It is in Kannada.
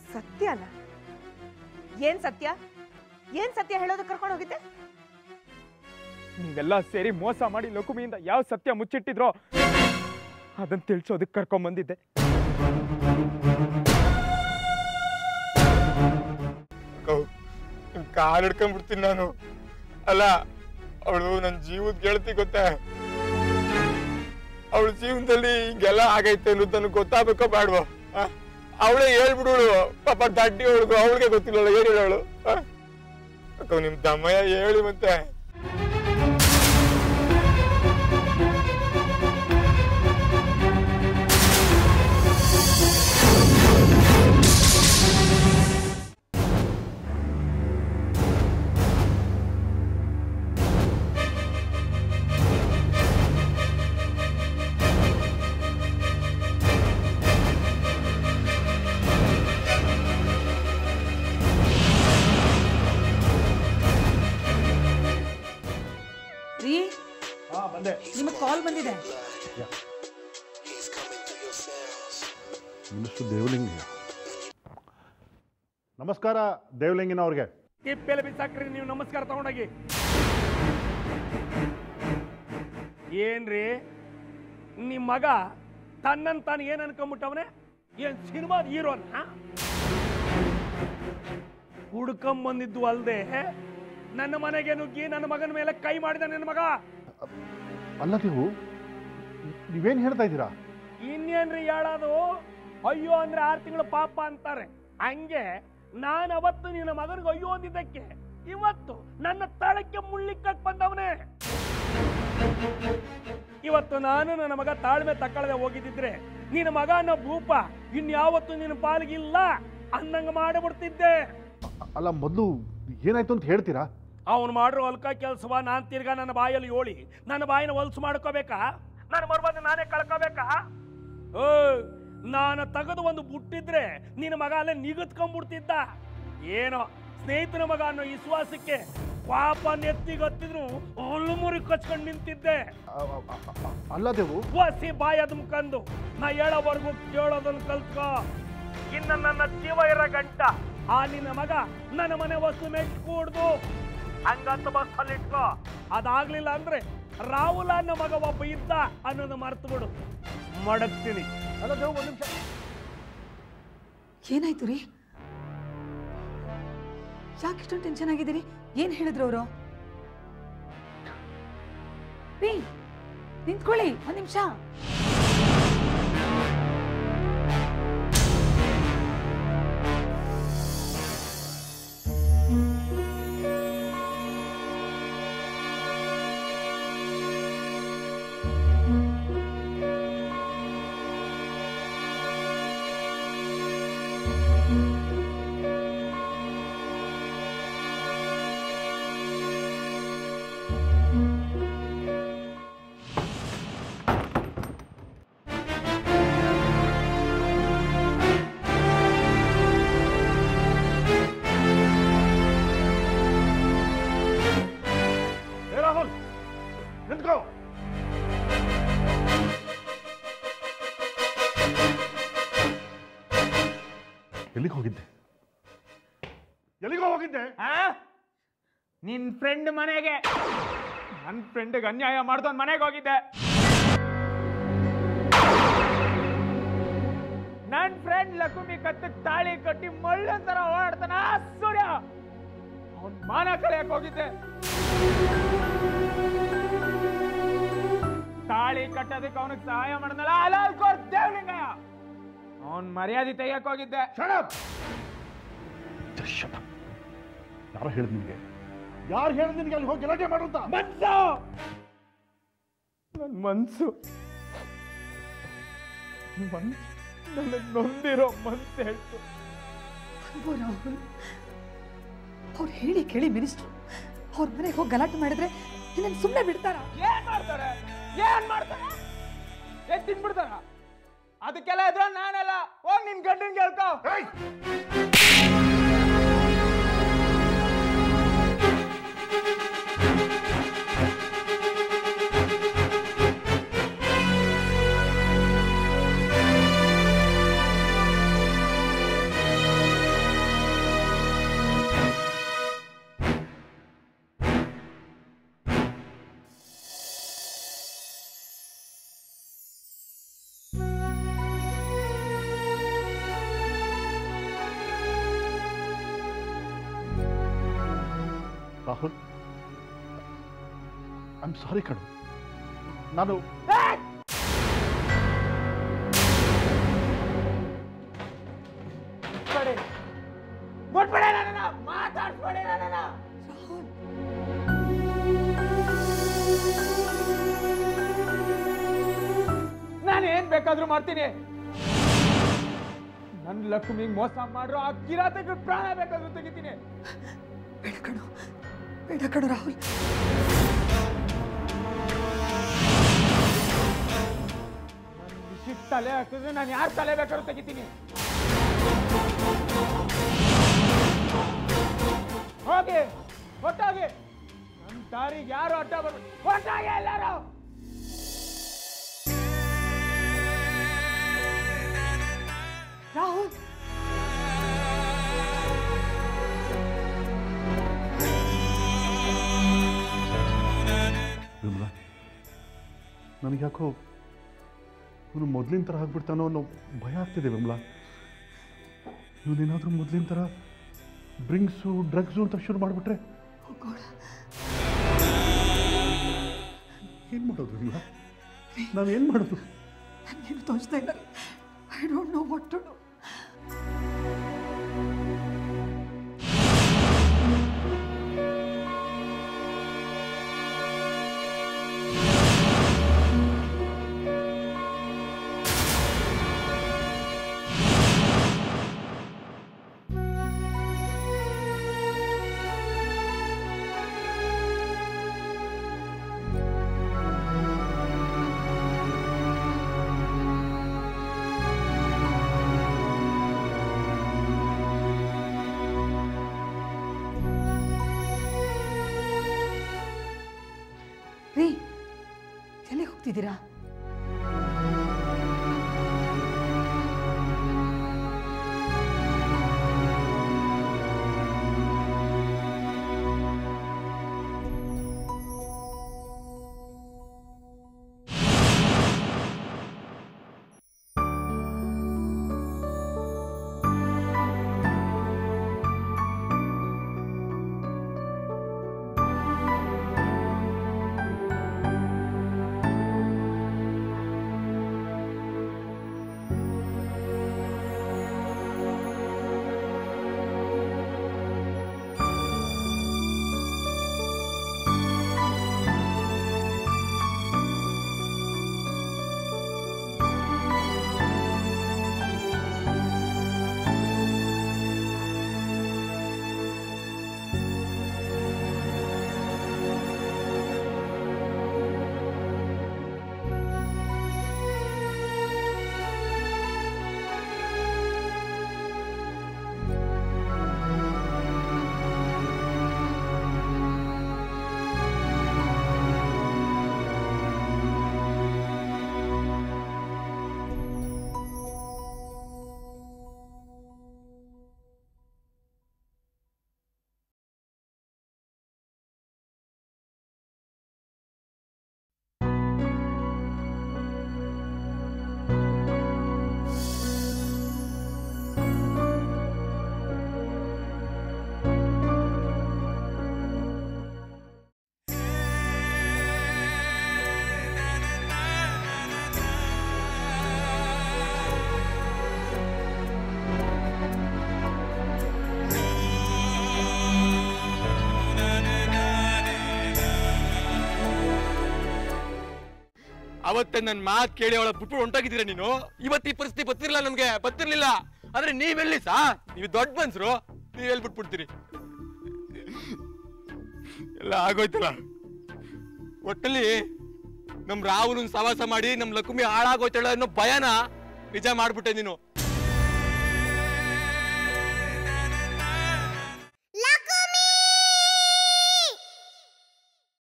ಸತ್ಯನ ಏನ್ ಸತ್ಯ ಏನ್ ಸತ್ಯ ಹೇಳೋದಕ್ಕೆ ಕರ್ಕೊಂಡು ಹೋಗಿದ್ದೆ ನೀವೆಲ್ಲ ಸೇರಿ ಮೋಸ ಮಾಡಿ ಲಕುಮಿಯಿಂದ ಯಾವ ಸತ್ಯ ಮುಚ್ಚಿಟ್ಟಿದ್ರೋ ಅದನ್ನ ತಿಳ್ಸೋದಕ್ಕೆ ಕರ್ಕೊಂಬಂದಿದ್ದೆ ಕಾಲ್ ಹಿಡ್ಕೊಂಡ್ಬಿಡ್ತೀನಿ ನಾನು ಅಲ್ಲ ಅವಳು ನನ್ನ ಜೀವದ ಗೆಳತಿ ಗೊತ್ತಾ ಅವಳ ಜೀವನದಲ್ಲಿ ಹಿಂಗೆಲ್ಲ ಆಗೈತೆ ಅನ್ನೋದು ನನಗೆ ಗೊತ್ತಾಗಬೇಕೋ ಬೇಡವೋ ಅವಳೇ ಹೇಳ್ಬಿಡೋಳು ಪಾಪ ದಡ್ಡಿ ಅವಳಿಗೂ ಅವಳಿಗೆ ಗೊತ್ತಿಲ್ಲ ಏನ್ ಹೇಳೋಳು ಅಕ್ಕ ನಿಮ್ ದಮ್ಮಯ್ಯ ಹೇಳಿ ಮತ್ತೆ ರೀ ಹಾ ಬಂದೆ ನಿಮಗೆ ಕಾಲ್ ಬಂದಿದೆ ಮಿನಿಸ್ಟರ್ ದೇವಲಿಂಗಯ್ಯ ನಮಸ್ಕಾರ ದೇವಲಿಂಗಿನ ಅವ್ರಿಗೆ ತಿಪ್ಪೆಲೆ ಬಿಸಾಕ್ರಿ ನೀವು ನಮಸ್ಕಾರ ತಗೊಂಡೋಗಿ ಏನ್ರಿ ನಿಮ್ಮ ಮಗ ತನ್ನನ್ ತಾನು ಏನ್ ಅನ್ಕೊಂಬಿಟ್ಟವನೆ ಏನ್ ಸಿನಿಮಾದ ಹೀರೋನ ಹುಡ್ಕೊಂಬಂದಿದ್ದು ಅಲ್ದೆ ನನ್ನ ಮನೆಗೆ ನುಗ್ಗಿ ನನ್ನ ಮಗನ ಮೇಲೆ ಕೈ ಮಾಡಿದ ನನ್ನ ಮಗ ಅಲ್ಲ ನೀವು ನೀವೇನು ಹೇಳ್ತಾ ಇದ್ದೀರಾ ಇನ್ನೇನ್ರಿ ಹೇಳೋದು ಅಯ್ಯೋ ಅಂದ್ರೆ ಆರು ತಿಂಗಳು ಪಾಪ ಅಂತಾರೆ ಹಂಗೆ ನಾನು ಅವತ್ತು ನಿನ್ನ ಮಗನಿಗೆ ಅಯ್ಯೋ ಅಂದಿದ್ದಕ್ಕೆ ಇವತ್ತು ನನ್ನ ತಳಕ್ಕೆ ಮುಳ್ಳಿಕ್ಕಕ್ ಬಂದವನೇ ಇವತ್ತು ನಾನು ನನ್ನ ಮಗ ತಾಳ್ಮೆ ತಕ್ಕಳದೆ ಹೋಗಿದ್ದಿದ್ರೆ ನಿನ್ನ ಮಗ ಅನ್ನೋ ಭೂಪ ಇನ್ಯಾವತ್ತು ನಿನ್ನ ಪಾಲಿಗಿಲ್ಲ ಅನ್ನಂಗ ಮಾಡಿಬಿಡ್ತಿದ್ದೆ ಅಲ್ಲ ಮೊದಲು ಏನಾಯ್ತು ಅಂತ ಹೇಳ್ತೀರಾ ಅವನು ಮಾಡಿರೋ ಹೊಲ್ಕ ಕೆಲ್ಸವ ನಾನ್ ತಿರ್ಗಾ ನನ್ನ ಬಾಯಲ್ಲಿ ಹೇಳಿ ನನ್ನ ಬಾಯಿನ ಹೊಲ್ಸು ಮಾಡ್ಕೋಬೇಕಾ ನನ್ನ ಮರ್ಬಂದು ನಾನೇ ಕಳ್ಕೋಬೇಕಾ ಓ ನಾನು ತೆಗೆದು ಒಂದು ಬುಟ್ಟಿದ್ರೆ ನಿನ್ನ ಮಗ ಅಲ್ಲೇ ನಿಗದ್ಕೊಂಡ್ಬಿಡ್ತಿದ್ದ ಏನೋ ಸ್ನೇಹಿತನ ಮಗ ಅನ್ನೋ ವಿಶ್ವಾಸಕ್ಕೆ ಪಾಪ ನೆತ್ತಿಗತ್ತಿದ್ರು ಹುಲ್ಲು ಮುರಿ ಕಚ್ಕೊಂಡು ನಿಂತಿದ್ದೆ ಅ- ಅ- ಅ- ಅ- ಅಲ್ಲ ದೇವು ವಾಸಿ ಬಾಯಿ ಅದ್ ಮುಖಂದು ನಾ ಹೇಳೋವರೆಗೂ ಕೇಳೋದನ್ನ ಕಲ್ತ್ಕೋ ಇನ್ನ ನನ್ನ ಜೀವ ಇರೋ ಗಂಟ ಆ ನಿನ್ನ ಮಗ ನನ್ನ ಮನೆ ವಸ್ತು ಮೆಚ್ಕೂಡ್ದು ಹಂಗಂತ ಬಸ್ಸಲ್ಲಿ ಇಟ್ಕೋ ಅದಾಗ್ಲಿಲ್ಲ ಅಂದ್ರೆ ರಾಹುಲ್ ಅನ್ನೋ ಮಗ ಒಬ್ಬ ಇದ್ದ ಅನ್ನೋದು ಮರ್ತು ಬಿಡು ಮಡಗ್ತೀನಿ ಅಲ್ಲ ದೇವು ಒಂದು ನಿಮಿಷ ಏನಾಯ್ತು ರೀ ಯಾಕೆ ಇಷ್ಟೊಂದು ಟೆನ್ಷನ್ ಆಗಿದ್ದೀರಿ ಏನ್ ಹೇಳಿದ್ರು ಅವರು ರೀ ನಿಂತ್ಕೊಳ್ಳಿ ಒಂದ್ ನಿಮಿಷ ಏ ರಾಹುಲ್ ನಿಂತ್ಕೋ ಎಲ್ಲಿಗೆ ಹೋಗಿದ್ದೆ ಎಲ್ಲಿಗೋ ಹೋಗಿದ್ದೆ ನಿನ್ ಫ್ರೆಂಡ್ ಮನೆಗೆ ನನ್ನ ಫ್ರೆಂಡ್ಗೆ ಅನ್ಯಾಯ ಮಾಡ್ದವನ್ ಮನೆಗೆ ಹೋಗಿದ್ದೆ ನನ್ ಫ್ರೆಂಡ್ ಲಕುಮಿ ಕತ್ತ ತಾಳಿ ಕಟ್ಟಿ ಮಳ್ಳ ತರ ಓಡಾಡ್ತಾನ ಸೂರ್ಯ ಅವನ್ ಮಾನ ಕಳೆಯಕ್ ಹೋಗಿದ್ದೆ ತಾಳಿ ಕಟ್ಟೋದಕ್ಕೆ ಅವನಿಗೆ ಸಹಾಯ ಮಾಡಿದ್ನಲ್ಲ ಅಲಾಲ್ಕೋರ್ ದೇವಲಿಂಗಯ್ಯ ಅವನ್ ಮರ್ಯಾದೆ ತೆಗಿಯಕ್ ಹೋಗಿದ್ದೆ ಶಟ್ ಯಾರು ಹೇಳಿದ್ ನಿನಗೆ ಯಾರು ಹೇಳಿದ್ ನಿನಗೆ ಅಲ್ಲಿ ಹೋಗಿ ಗಲಾಟೆ ಮಾಡು ಅಂತ ಮನ್ಸು ನನ್ನ ಮನ್ಸು ಮನ್ಸು ನನ್ನ ನೊಂದಿರೋ ಮನ್ಸು ಹೇಳ್ತು ಅಯ್ಯೋ ರಾಹುಲ್ ಅವ್ರು ಹೇಳಿ ಕೇಳಿ ಮಿನಿಸ್ಟ್ರು ಅವ್ರ ಮನೆಗೆ ಹೋಗಿ ಗಲಾಟೆ ಮಾಡಿದ್ರೆ ನಿನ್ನ ಸುಮ್ಮನೆ ಬಿಡ್ತಾರ ಏನ್ ಮಾಡ್ತಾರೆ ಏನ್ ಮಾಡ್ತಾರೆ ಏನ್ ತಿನ್ಬಿಡ್ತಾರ ಅದಕ್ಕೆಲ್ಲ ಇದ್ರ ನಾನಲ್ಲ ಹೋಗ್ ನಿನ್ ಗಂಡನ್ ಕೇಳ್ಕೊ ರಾಹುಲ್ ಐ ಆಮ್ ಸಾರಿ ಕಣು ನಾನು ರಾಹುಲ್ ನಾನು ಏನ್ ಬೇಕಾದ್ರೂ ಮಾಡ್ತೀನಿ ನನ್ನ ಲಕ್ಷ್ಮಿಗೆ ಮೋಸ ಮಾಡ್ರು ಆ ಕಿರಾತಕ್ಕೆ ಪ್ರಾಣ ಬೇಕಾದ್ರೂ ತೆಗಿತೀನಿ ಬೇಡ ಕಣು ಬೇಡ ಕಣು ರಾಹುಲ್ ನನ್ನ ವಿಷಯಕ್ಕೆ ತಲೆ ಹಾಕಿದ್ರೆ ನಾನು ಯಾರು ತಲೆ ಬೇಕಾದ್ರೂ ತೆಗಿತೀನಿ ಹೋಗಿ ಹೊಟ್ಟಾಗಿ ನನ್ನ ದಾರಿಗೆ ಯಾರು ಅಡ್ಡ ಬರ್ಬೇಕು ಹೊಟ್ಟಾಗಿ ಎಲ್ಲಾರು ರಾಹುಲ್ ವಿಮಲಾ ನನಗೆ ಯಾಕೋ ಇವನು ಮೊದಲಿನ ಥರ ಆಗ್ಬಿಡ್ತಾನೋ ಅನ್ನೋ ಭಯ ಆಗ್ತಿದೆ ವಿಮಲಾ ಇವನೇನಾದರೂ ಮೊದಲಿನ ಥರ ಡ್ರಿಂಕ್ಸು ಡ್ರಗ್ಸು ಅಂತ ಶುರು ಮಾಡಿಬಿಟ್ರೆ Oh God. ಏನು ಮಾಡೋದು ವಿಮಲಾ ನಾವೇನು ಮಾಡೋದು ನನಗೇನು ತೋಚ್ತಾ ಇಲ್ಲ I don't know what to do ರೀ ಎಲ್ಲಿ ಹೋಗ್ತಿದ್ದೀರಾ ಅವತ್ತೆ ನನ್ನ ಮಾತು ಕೇಳಿ ಅವಳ ಬಿಟ್ಟು ಹೊಂಟೋಗಿದ್ದೀರ ನೀನು ಇವತ್ತು ಈ ಪರಿಸ್ಥಿತಿ ಗೊತ್ತಿರಲಿಲ್ಲ ನಮ್ಗೆ ಗೊತ್ತಿರ್ಲಿಲ್ಲ ಆದ್ರೆ ನೀವೆಲ್ಲಿ ಸಾ ನೀವು ದೊಡ್ಡ ಮನ್ಸರು ನೀವೆಲ್ಲಿ ಬಿಟ್ಬಿಡ್ತೀರಿ ಎಲ್ಲ ಆಗೋಯ್ತಲ್ಲ ಒಟ್ಟಲ್ಲಿ ನಮ್ ರಾಹುಲ್ ಸವಾಸ ಮಾಡಿ ನಮ್ ಲಕ್ಷ್ಮಿ ಹಾಳಾಗೋಯ್ತಾಳ ಅನ್ನೋ ಭಯನ ನಿಜ ಮಾಡ್ಬಿಟ್ಟೆ ನೀನು